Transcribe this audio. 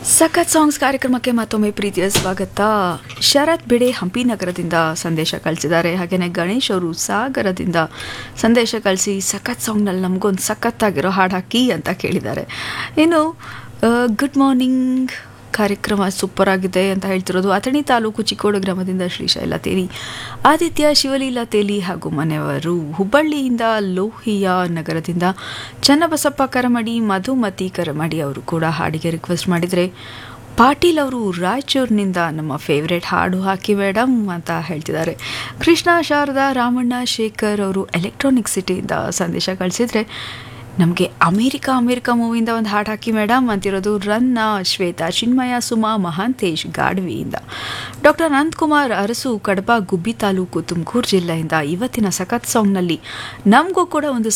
ಸಖತ್ ಸಾಂಗ್ಸ್ ಕಾರ್ಯಕ್ರಮಕ್ಕೆ ಮತ್ತೊಮ್ಮೆ ಪ್ರೀತಿಯ ಸ್ವಾಗತ ಶರತ್ ಬಿಡೆ ಹಂಪಿ ನಗರದಿಂದ ಸಂದೇಶ ಕಳಿಸಿದ್ದಾರೆ ಹಾಗೆಯೇ ಗಣೇಶ್ ಅವರು ಸಾಗರದಿಂದ ಸಂದೇಶ ಕಳಿಸಿ ಸಖತ್ ಸಾಂಗ್ನಲ್ಲಿ ನಮಗೊಂದು ಸಖತ್ತಾಗಿರೋ ಹಾಡು ಹಾಕಿ ಅಂತ ಕೇಳಿದ್ದಾರೆ ಇನ್ನು ಗುಡ್ ಮಾರ್ನಿಂಗ್ ಕಾರ್ಯಕ್ರಮ ಸೂಪರ್ ಆಗಿದೆ ಅಂತ ಹೇಳ್ತಿರೋದು ಅಥಣಿ ತಾಲೂಕು ಚಿಕ್ಕೋಡು ಗ್ರಾಮದಿಂದ ಶ್ರೀಶೈಲ ತೇಲಿ ಆದಿತ್ಯ ಶಿವಲೀಲಾ ತೇಲಿ ಹಾಗೂ ಮನೆಯವರು ಹುಬ್ಬಳ್ಳಿಯಿಂದ ಲೋಹಿಯಾ ನಗರದಿಂದ ಚನ್ನಬಸಪ್ಪ ಕರಮಡಿ ಮಧುಮತಿ ಕರಮಡಿ ಅವರು ಕೂಡ ಹಾಡಿಗೆ ರಿಕ್ವೆಸ್ಟ್ ಮಾಡಿದರೆ ಪಾಟೀಲ್ ಅವರು ರಾಯಚೂರಿನಿಂದ ನಮ್ಮ ಫೇವ್ರೆಟ್ ಹಾಡು ಹಾಕಿ ಮೇಡಮ್ ಅಂತ ಹೇಳ್ತಿದ್ದಾರೆ ಕೃಷ್ಣ ಶಾರದಾ ರಾಮಣ್ಣ ಶೇಖರ್ ಅವರು ಎಲೆಕ್ಟ್ರಾನಿಕ್ ಸಿಟಿಯಿಂದ ಸಂದೇಶ ಕಳಿಸಿದರೆ ನಮಗೆ ಅಮೇರಿಕಾ ಅಮೇರಿಕಾ ಮೂವಿಯಿಂದ ಒಂದು ಹಾಡು ಹಾಕಿ ಮೇಡಮ್ ಅಂತಿರೋದು ರನ್ನ ಶ್ವೇತಾ ಚಿನ್ಮಯ ಸುಮಾ ಮಹಾಂತೇಶ್ ಗಾಡ್ವಿಯಿಂದ ಡಾಕ್ಟರ್ ಅನಂತಕುಮಾರ್ ಅರಸು ಕಡಬ ಗುಬ್ಬಿ ತಾಲೂಕು ತುಮಕೂರು ಜಿಲ್ಲೆಯಿಂದ ಇವತ್ತಿನ ಸಖತ್ ಸಾಂಗ್ನಲ್ಲಿ ನಮಗೂ ಕೂಡ ಒಂದು